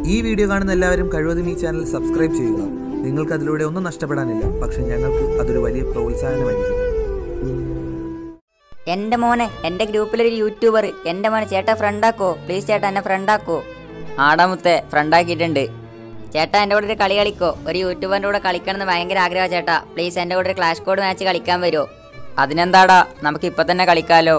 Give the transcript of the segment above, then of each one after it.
ഈ വീഡിയോ കാണുന്ന എല്ലാവരും കഴിവതും ഈ ചാനൽ സബ്സ്ക്രൈബ് ചെയ്യുക നിങ്ങൾക്ക് അതിലൂടെ ഒന്നും നഷ്ടപ്പെടാനില്ല പക്ഷെ ഞങ്ങൾക്ക് അതൊരു വലിയ പ്രോത്സാഹനമായിരിക്കും എൻ്റെ മോനെ എൻ്റെ ഗ്രൂപ്പിലൊരു യൂട്യൂബർ എൻ്റെ മോനെ ചേട്ടാ ഫ്രണ്ടാക്കോ പ്ലീസ് ചേട്ടാ എന്നെ ഫ്രണ്ടാക്കോ ആടാമുത്തെ ഫ്രണ്ടാക്കിയിട്ടുണ്ട് ചേട്ടാ എൻ്റെ കൂടെ ഒരു കളി കളിക്കോ ഒരു യൂട്യൂബറിൻ്റെ കൂടെ കളിക്കണമെന്ന് ഭയങ്കര ആഗ്രഹമാണ് ചേട്ടാ പ്ലീസ് എൻ്റെ കൂടെ ഒരു ക്ലാഷ് കോഡ് മാച്ച് കളിക്കാൻ വരുമോ അതിനെന്താടാ നമുക്ക് ഇപ്പം തന്നെ കളിക്കാലോ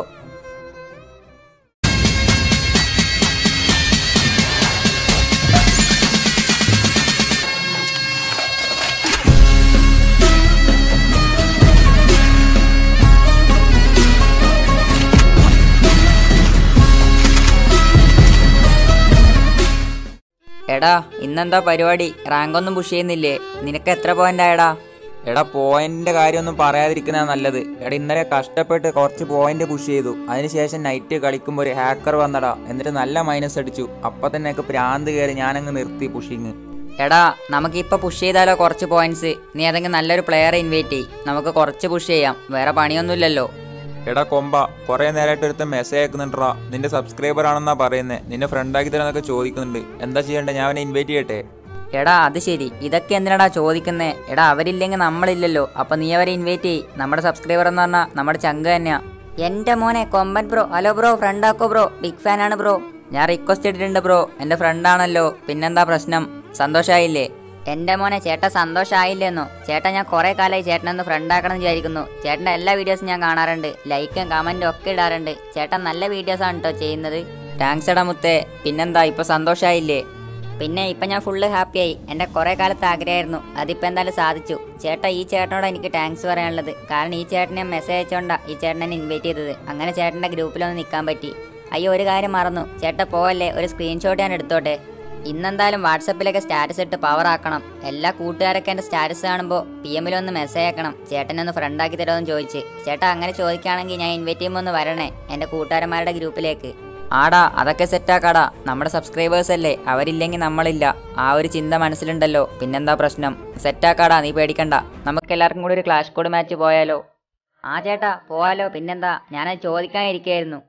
എടാ ഇന്നെന്താ പരിപാടി റാങ്ക് ഒന്നും പുഷ് ചെയ്യുന്നില്ലേ നിനക്ക് എത്ര പോയിന്റ് ആയടാ എടാ പോയിന്റിന്റെ കാര്യമൊന്നും പറയാതിരിക്കുന്ന നല്ലത് എടാ ഇന്നലെ കഷ്ടപ്പെട്ട് കുറച്ച് പോയിന്റ് പുഷ് ചെയ്തു അതിനുശേഷം നൈറ്റ് കളിക്കുമ്പോൾ ഒരു ഹാക്കർ വന്നടാ എന്നിട്ട് നല്ല മൈനസ് അടിച്ചു അപ്പൊ തന്നെ എനിക്ക് പ്രാന്ത് കയറി ഞാനങ്ങ് നിർത്തി പുഷിങ് എടാ നമുക്കിപ്പോൾ പുഷ് ചെയ്താലോ കുറച്ച് പോയിന്റ്സ് നീ ഏതെങ്കിലും നല്ലൊരു പ്ലെയറെ ഇൻവൈറ്റ് ചെയ് നമുക്ക് കുറച്ച് പുഷ് ചെയ്യാം വേറെ പണിയൊന്നുമില്ലല്ലോ എടാ കൊമ്പ കുറെ നേരമായിട്ട് ഒരുത്ത മെസ്സേജ് അയക്കുന്നുണ്ടാ നിന്റെ സബ്സ്ക്രൈബർ ആണെന്നാ പറയുന്നത് നിന്നെ ഫ്രണ്ടാക്കി തരാന്നൊക്കെ ചോദിക്കുന്നുണ്ട് എന്താ ചെയ്യണ്ടേ ഞാൻ അവനെ ഇൻവൈറ്റ് ചെയ്യട്ടെ എടാ അത് ശരി ഇതൊക്കെ എന്തിനാടാ ചോദിക്കുന്നേ എടാ അവരില്ലെങ്കിൽ നമ്മളില്ലല്ലോ അപ്പൊ നീ അവരെ ഇൻവൈറ്റ് ചെയ് നമ്മുടെ സബ്സ്ക്രൈബർ എന്ന് പറഞ്ഞാൽ നമ്മുടെ ചങ്ക് തന്നെയാ എന്റെ മോനെ കൊമ്പൻ ബ്രോ ഹലോ ബ്രോ ഫ്രണ്ടാക്കോ ബ്രോ ബിഗ് ഫാൻ ആണ് ബ്രോ ഞാൻ റിക്വസ്റ്റ് ഇട്ടിട്ടുണ്ട് ബ്രോ എന്റെ ഫ്രണ്ടാണല്ലോ പിന്നെന്താ പ്രശ്നം സന്തോഷായില്ലേ എന്റെ മോനെ ചേട്ടൻ സന്തോഷമായില്ലെന്നോ ചേട്ടാ ഞാൻ കുറെ കാലമായി ചേട്ടനൊന്ന് ഫ്രണ്ടാക്കണം എന്ന് വിചാരിക്കുന്നു ചേട്ടൻ്റെ എല്ലാ വീഡിയോസും ഞാൻ കാണാറുണ്ട് ലൈക്കും കമന്റും ഒക്കെ ഇടാറുണ്ട് ചേട്ടൻ നല്ല വീഡിയോസ് ആണ് കേട്ടോ ചെയ്യുന്നത് താങ്ക്സ് എടാ മുത്തേ പിന്നെന്താ ഇപ്പൊ സന്തോഷായില്ലേ പിന്നെ ഇപ്പൊ ഞാൻ ഫുള്ള് ഹാപ്പിയായി എന്റെ കുറെ കാലത്ത് ആഗ്രഹമായിരുന്നു അതിപ്പോ എന്തായാലും സാധിച്ചു ചേട്ടാ ഈ ചേട്ടനോട് എനിക്ക് താങ്ക്സ് പറയാനുള്ളത് കാരണം ഈ ചേട്ടനെ മെസ്സേജ് അയച്ചോണ്ടാ ഈ ചേട്ടൻ എന്നെ ഇൻവൈറ്റ് ചെയ്തത് അങ്ങനെ ചേട്ടന്റെ ഗ്രൂപ്പിലൊന്ന് നിൽക്കാൻ പറ്റി അയ്യോ ഒരു കാര്യം മറന്നു ചേട്ടാ പോവല്ലേ ഒരു സ്ക്രീൻഷോട്ട് ഞാൻ എടുത്തോട്ടെ ഇന്നെന്തായാലും വാട്സപ്പിലൊക്കെ സ്റ്റാറ്റസ് ഇട്ട് പവർ ആക്കണം എല്ലാ കൂട്ടുകാരൊക്കെ എൻ്റെ സ്റ്റാറ്റസ് കാണുമ്പോൾ പി എമ്മിലൊന്ന് മെസ്സേജ് ആക്കണം ചേട്ടനെ ഒന്ന് ഫ്രണ്ടാക്കി തരുമെന്ന് ചോദിച്ച് ചേട്ടാ അങ്ങനെ ചോദിക്കുകയാണെങ്കിൽ ഞാൻ ഇൻവൈറ്റ് ചെയ്യുമ്പോൾ ഒന്ന് വരണേ എൻ്റെ കൂട്ടുകാരന്മാരുടെ ഗ്രൂപ്പിലേക്ക് ആടാ അതൊക്കെ സെറ്റാക്കാടാ നമ്മുടെ സബ്സ്ക്രൈബേഴ്സ് അല്ലേ അവരില്ലെങ്കിൽ നമ്മളില്ല ആ ഒരു ചിന്ത മനസ്സിലുണ്ടല്ലോ പിന്നെന്താ പ്രശ്നം സെറ്റാക്കാടാ നീ പേടിക്കണ്ട നമുക്ക് എല്ലാവർക്കും കൂടി ഒരു ക്ലാഷ് കോഡ് മാച്ച് പോയാലോ ആ ചേട്ടാ പോവാലോ പിന്നെന്താ ഞാനത് ചോദിക്കാനിരിക്കായിരുന്നു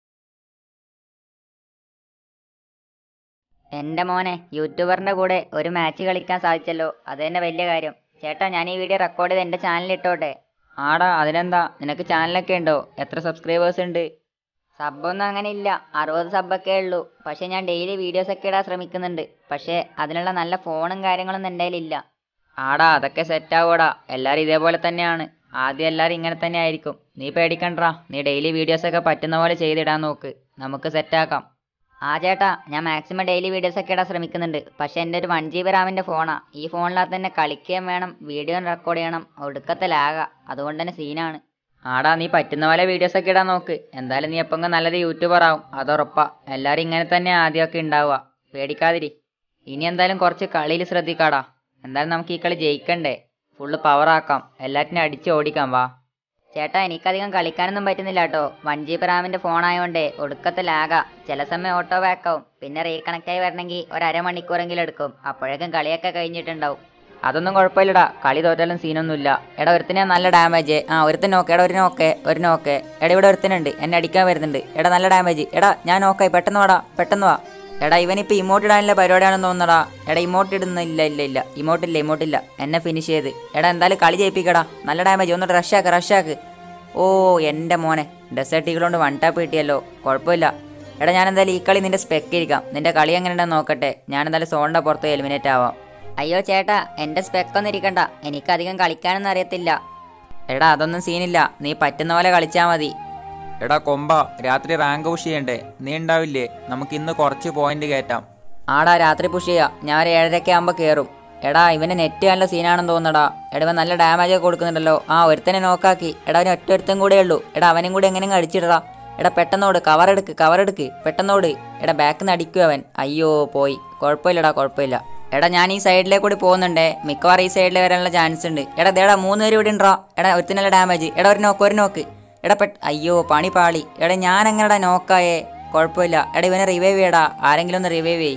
എൻ്റെ മോനെ യൂട്യൂബറിൻ്റെ കൂടെ ഒരു മാച്ച് കളിക്കാൻ സാധിച്ചല്ലോ അത് തന്നെ വലിയ കാര്യം ചേട്ടാ ഞാൻ ഈ വീഡിയോ റെക്കോർഡ് ചെയ്ത് എൻ്റെ ചാനലിൽ ഇട്ടോട്ടെ ആടാ അതിനെന്താ നിനക്ക് ചാനലൊക്കെ ഉണ്ടോ എത്ര സബ്സ്ക്രൈബേഴ്സ് ഉണ്ട് സബ്ബൊന്നും അങ്ങനെ ഇല്ല അറുപത് സബ്ബൊക്കെ ഉള്ളൂ പക്ഷേ ഞാൻ ഡെയിലി വീഡിയോസ് ഒക്കെ ഇടാൻ ശ്രമിക്കുന്നുണ്ട് പക്ഷേ അതിനുള്ള നല്ല ഫോണും കാര്യങ്ങളൊന്നും എൻ്റെ കയ്യിലില്ല ആടാ അതൊക്കെ സെറ്റ് ആവൂടാ എല്ലാവരും ഇതേപോലെ തന്നെയാണ് ആദ്യം എല്ലാവരും ഇങ്ങനെ തന്നെ ആയിരിക്കും നീ പേടിക്കണ്ടാ നീ ഡെയിലി വീഡിയോസ് ഒക്കെ പറ്റുന്ന പോലെ ചെയ്തിടാൻ നോക്ക് നമുക്ക് സെറ്റാക്കാം ആ ചേട്ടാ ഞാൻ മാക്സിമം ഡെയിലി വീഡിയോസ് ഒക്കെ ഇടാൻ ശ്രമിക്കുന്നുണ്ട് പക്ഷെ എൻ്റെ ഒരു വൺ ജി ബി റാമിൻ്റെ ഫോണാ ഈ ഫോണിനകത്ത് തന്നെ കളിക്കുകയും വേണം വീഡിയോ റെക്കോർഡ് ചെയ്യണം ഒടുക്കത്തെ ലാഗാ അതുകൊണ്ട് തന്നെ സീനാണ് ആടാ നീ പറ്റുന്ന പോലെ വീഡിയോസ് ഒക്കെ ഇടാൻ നോക്ക് എന്തായാലും നീ എപ്പം നല്ലൊരു യൂട്യൂബർ ആവും അതുറപ്പാ എല്ലാവരും ഇങ്ങനെ തന്നെ ആദ്യമൊക്കെ ഉണ്ടാവുക പേടിക്കാതിരി ഇനി എന്തായാലും കുറച്ച് കളിയിൽ ശ്രദ്ധിക്കാടാ എന്തായാലും നമുക്ക് ഈ കളി ജയിക്കണ്ടേ ഫുള്ള് പവർ ആക്കാം എല്ലാറ്റിനും അടിച്ച് ഓടിക്കാം വാ ചേട്ടാ എനിക്കധികം കളിക്കാനൊന്നും പറ്റുന്നില്ല കേട്ടോ വൺ ജി ബി റാമിന്റെ ഫോൺ ആയതുകൊണ്ടേ ഒടുക്കത്തെ ലാഗാ ചില സമയം ഓട്ടോ ബാക്ക് ആവും പിന്നെ റീകണക്ട് ആയി വരണമെങ്കിൽ ഒരു അരമണിക്കൂറെങ്കിലും എടുക്കും അപ്പോഴേക്കും കളിയൊക്കെ കഴിഞ്ഞിട്ടുണ്ടാവും അതൊന്നും കുഴപ്പമില്ലടാ കളി തോറ്റാലും സീനൊന്നുമില്ല എടാ ഒരുത്തിനെ നല്ല ഡാമേജ് ആ ഒരുത്തൻ നോക്ക് എടാ ഒരു നോക്കെ ഒരു നോക്കെ എടാ ഇവിടെ ഒരുത്തനുണ്ട് എന്നെ അടിക്കാൻ വരുന്നുണ്ട് എടാ നല്ല ഡാമേജ് എടാ ഞാൻ നോക്കായി പെട്ടെന്ന് വാടാ പെട്ടെന്ന് വാ എടാ ഇവനിപ്പോൾ ഇമോട്ട് ഇടാനുള്ള പരിപാടിയാണെന്ന് തോന്നടാ എടാ ഇമോട്ട് ഇടുന്നില്ല ഇല്ല ഇല്ല ഇമോട്ടില്ല ഇമോട്ടില്ല എന്നെ ഫിനിഷ് ചെയ്ത് എടാ എന്തായാലും കളി ജയിപ്പിക്കടാ നല്ല ഡാമേജ് ഒന്ന് റഷാക്ക് റഷാക്ക് ഓ എൻ്റെ മോനെ ഡെസേർട്ട് ഈഗിളുകൊണ്ട് വൺ ടാപ്പ് കിട്ടിയല്ലോ കുഴപ്പമില്ല എടാ ഞാൻ എന്തായാലും ഈ കളി നിന്റെ സ്പെക്ക് ഇരിക്കാം നിന്റെ കളി എങ്ങനെയുണ്ടെന്ന് നോക്കട്ടെ ഞാൻ എന്തായാലും സോണിൻ്റെ പുറത്ത് എലിമിനേറ്റ് ആവാം അയ്യോ ചേട്ടാ എൻ്റെ സ്പെക്കൊന്നും ഇരിക്കണ്ട എനിക്കധികം കളിക്കാനൊന്നും അറിയത്തില്ല എടാ അതൊന്നും സീനില്ല നീ പറ്റുന്ന പോലെ കളിച്ചാൽ മതി എടാ കൊമ്പ രാത്രി റാങ്ക് പുഷ് ചെയ്യണ്ടേ നീ ഉണ്ടാവില്ലേ നമുക്ക് ഇന്ന് കുറച്ച് പോയിന്റ് കയറ്റാം ആടാ രാത്രി പുഷ് ചെയ്യാം ഞാൻ ഒരു ഏഴരയ്ക്ക് ആകുമ്പോൾ കയറും എടാ ഇവന് നെറ്റ് നല്ല സീനാണെന്ന് തോന്നടാ എടാ ഇവൻ നല്ല ഡാമേജ് ഒക്കെ കൊടുക്കുന്നുണ്ടല്ലോ ആ ഒരുത്തനെ നോക്കാക്കി എടാ അവന് ഒറ്റ ഒരുത്തൻ കൂടെ ഉള്ളൂ എടാ അവനും കൂടി എങ്ങനെയും അടിച്ചിടടാ എടാ പെട്ടെന്നോട് കവർ എടുക്ക് കവർ എടുക്ക് പെട്ടെന്നോട് എടാ ബാക്കിൽ നിന്ന് അടിക്കും അവൻ അയ്യോ പോയി കുഴപ്പമില്ലടാ കുഴപ്പമില്ല എടാ ഞാൻ ഈ സൈഡിലേക്ക് കൂടി പോകുന്നുണ്ടേ മിക്കവാറും ഈ സൈഡിൽ വരാനുള്ള ചാൻസ് ഉണ്ട് എടാ ദേടാ മൂന്ന് പേര് ഇവിടെ ഉണ്ടോ എടാ ഒരുത്തിന് നല്ല ഡാമേജ് എടാ ഒരു നോക്ക് ഒരു നോക്ക് എടാ പെട്ട് അയ്യോ പണി പാളി എടാ ഞാൻ എങ്ങനെടാ നോക്കായേ കുഴപ്പമില്ല എടാ ഇവനെ റിവൈവ് ചെയ്യടാ ആരെങ്കിലും ഒന്ന് റിവൈവ് ചെയ്യ്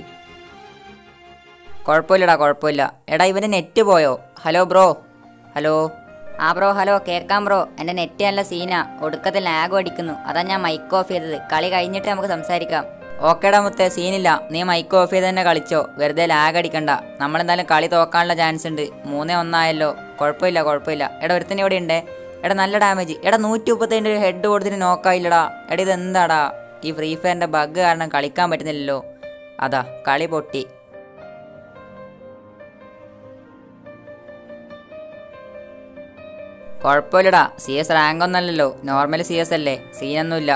കുഴപ്പമില്ലടാ കുഴപ്പമില്ല എടാ ഇവൻ്റെ നെറ്റ് പോയോ ഹലോ ബ്രോ ഹലോ ആ ബ്രോ ഹലോ കേൾക്കാം ബ്രോ എൻ്റെ നെറ്റ് നല്ല സീനാ ഒടുക്കത്തിൽ ലാഗും അടിക്കുന്നു അതാ ഞാൻ മൈക്ക് ഓഫ് ചെയ്തത് കളി കഴിഞ്ഞിട്ട് നമുക്ക് സംസാരിക്കാം ഓക്കേടാ മുത്തേ സീനില്ല നീ മൈക്ക് ഓഫ് ചെയ്ത് തന്നെ കളിച്ചോ വെറുതെ ലാഗ് അടിക്കണ്ട നമ്മളെന്തായാലും കളി തോക്കാനുള്ള ചാൻസ് ഉണ്ട് മൂന്നേ ഒന്നായല്ലോ കുഴപ്പമില്ല കുഴപ്പമില്ല എടാ ഒരുത്തന്നെ ഇവിടെ ഉണ്ട് എടാ നല്ല ഡാമേജ് എടാ നൂറ്റി മുപ്പത്തേൻ്റെ ഒരു ഹെഡ് കൊടുത്തിട്ട് നോക്കായില്ലടാ എടാ ഇത് എന്താടാ ഈ ഫ്രീ ഫയറിൻ്റെ ബഗ് കാരണം കളിക്കാൻ പറ്റുന്നില്ലല്ലോ അതാ കളി പൊട്ടി കുഴപ്പമില്ലടാ സി എസ് റാങ്ക് ഒന്നല്ലല്ലോ നോർമൽ സി എസ് അല്ലേ സീനൊന്നുമില്ല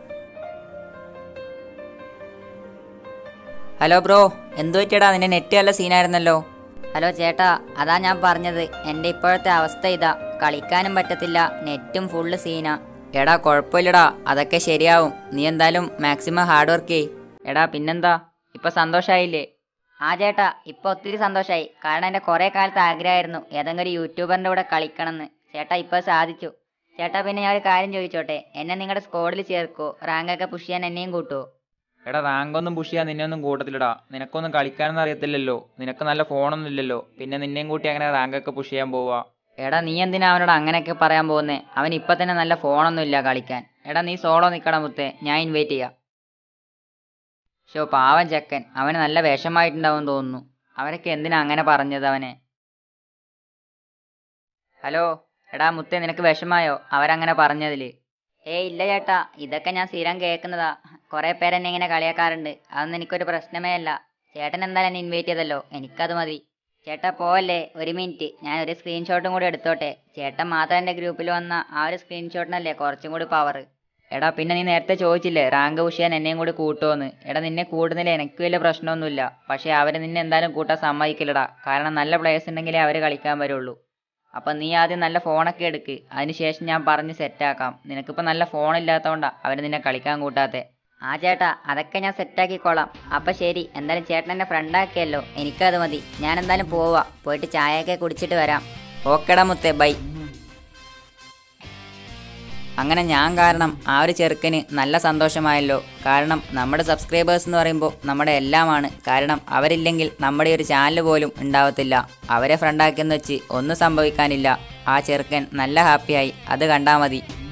ഹലോ ബ്രോ എന്തു പറ്റിയടാ നിന്റെ നെറ്റ് നല്ല സീനായിരുന്നല്ലോ ഹലോ ചേട്ടാ അതാ ഞാൻ പറഞ്ഞത് എൻ്റെ ഇപ്പോഴത്തെ അവസ്ഥ ഇതാ കളിക്കാനും പറ്റത്തില്ല നെറ്റും ഫുള്ള് സീനാ എടാ കുഴപ്പമില്ലടാ അതൊക്കെ ശരിയാവും നീ എന്തായാലും മാക്സിമം ഹാർഡ് വർക്ക് ചെയ് എടാ പിന്നെന്താ ഇപ്പൊ സന്തോഷായില്ലേ ആ ചേട്ടാ ഇപ്പൊ ഒത്തിരി സന്തോഷായി കാരണം എൻ്റെ കുറേ കാലത്ത് ആഗ്രഹമായിരുന്നു ഏതെങ്കിലും ഒരു യൂട്യൂബറിൻ്റെ കൂടെ കളിക്കണമെന്ന് ചേട്ടാ ഇപ്പൊ സാധിച്ചു ചേട്ടാ പിന്നെ ഞാൻ ഒരു കാര്യം ചോദിച്ചോട്ടെ എന്നെ നിങ്ങളുടെ സ്ക്വാഡിൽ ചേർക്കോ റാങ്കൊക്കെ പുഷ് ചെയ്യാൻ എന്നെയും കൂട്ടുമോ എടാ റാങ്കൊന്നും പുഷ് ചെയ്യാൻ നിന്നെ ഒന്നും കൂട്ടത്തില്ലടാ നിനക്കൊന്നും കളിക്കാനൊന്നും അറിയത്തില്ലല്ലോ നിനക്ക് നല്ല ഫോണൊന്നും ഇല്ലല്ലോ പിന്നെ നിന്നെയും കൂട്ടി അങ്ങനെ റാങ്കൊക്കെ പുഷ് ചെയ്യാൻ പോവാ എടാ നീ എന്തിനാ അവനോട് അങ്ങനെയൊക്കെ പറയാൻ പോകുന്നേ അവൻ ഇപ്പൊ തന്നെ നല്ല ഫോണൊന്നും ഇല്ല കളിക്കാൻ എടാ നീ സോളോ നിക്കടാ മുത്തേ ഞാൻ ഇൻവൈറ്റ് ചെയ്യാം ഷോ പാവൻ ചെക്കൻ അവന് നല്ല വിഷമായിട്ടുണ്ടാവും തോന്നുന്നു അവരൊക്കെ എന്തിനാ അങ്ങനെ പറഞ്ഞത് അവനെ ഹലോ എടാ മുത്തേ നിനക്ക് വിഷമായോ അവരങ്ങനെ പറഞ്ഞതില് ഏയ് ഇല്ല ചേട്ടാ ഇതൊക്കെ ഞാൻ സ്ഥിരം കേൾക്കുന്നതാ കുറെ പേരെന്നെ ഇങ്ങനെ കളിയാക്കാറുണ്ട് അതൊന്നും എനിക്കൊരു പ്രശ്നമേ അല്ല ചേട്ടൻ എന്തായാലും എന്നെ ഇൻവൈറ്റ് ചെയ്തല്ലോ എനിക്കത് മതി ചേട്ടാ പോവല്ലേ ഒരു മിനിറ്റ് ഞാൻ ഒരു സ്ക്രീൻഷോട്ടും കൂടി എടുത്തോട്ടെ ചേട്ടൻ മാത്രം എൻ്റെ ഗ്രൂപ്പിൽ വന്ന ആ ഒരു സ്ക്രീൻഷോട്ടിനല്ലേ കുറച്ചും കൂടി പവർ എടാ പിന്നെ നീ നേരത്തെ ചോദിച്ചില്ലേ റാങ്ക് പുഷ് ചെയ്യാൻ എന്നെയും കൂടി കൂട്ടുമോന്ന് എടാ നിന്നെ കൂടുന്നില്ല എനിക്ക് വലിയ പ്രശ്നമൊന്നുമില്ല പക്ഷേ അവർ നിന്നെ എന്തായാലും കൂട്ടാൻ സമ്മതിക്കില്ലടാ കാരണം നല്ല പ്ലേയേഴ്സ് ഉണ്ടെങ്കിലേ അവർ കളിക്കാൻ വരുള്ളൂ അപ്പം നീ ആദ്യം നല്ല ഫോണൊക്കെ എടുക്ക് അതിനുശേഷം ഞാൻ പറഞ്ഞ് സെറ്റാക്കാം നിനക്കിപ്പോൾ നല്ല ഫോൺ ഇല്ലാത്തതുകൊണ്ടാ അവർ നിന്നെ കളിക്കാൻ കൂട്ടാത്തെ ആ ചേട്ടാ അതൊക്കെ ഞാൻ സെറ്റാക്കിക്കോളാം അപ്പം ശരി എന്തായാലും ചേട്ടൻ എന്നെ ഫ്രണ്ടാക്കിയല്ലോ എനിക്കത് മതി ഞാൻ എന്തായാലും പോവാ പോയിട്ട് ചായയൊക്കെ കുടിച്ചിട്ട് വരാം ഓക്കെടാ മുത്തേ ബൈ അങ്ങനെ ഞാൻ കാരണം ആ ഒരു ചെറുക്കന് നല്ല സന്തോഷമായല്ലോ കാരണം നമ്മുടെ സബ്സ്ക്രൈബേഴ്സ് എന്ന് പറയുമ്പോൾ നമ്മുടെ എല്ലാമാണ് കാരണം അവരില്ലെങ്കിൽ നമ്മുടെ ഒരു ചാനൽ പോലും ഉണ്ടാവത്തില്ല അവരെ ഫ്രണ്ടാക്കിയെന്ന് വെച്ച് ഒന്നും സംഭവിക്കാനില്ല ആ ചെറുക്കൻ നല്ല ഹാപ്പിയായി അത് കണ്ടാൽ മതി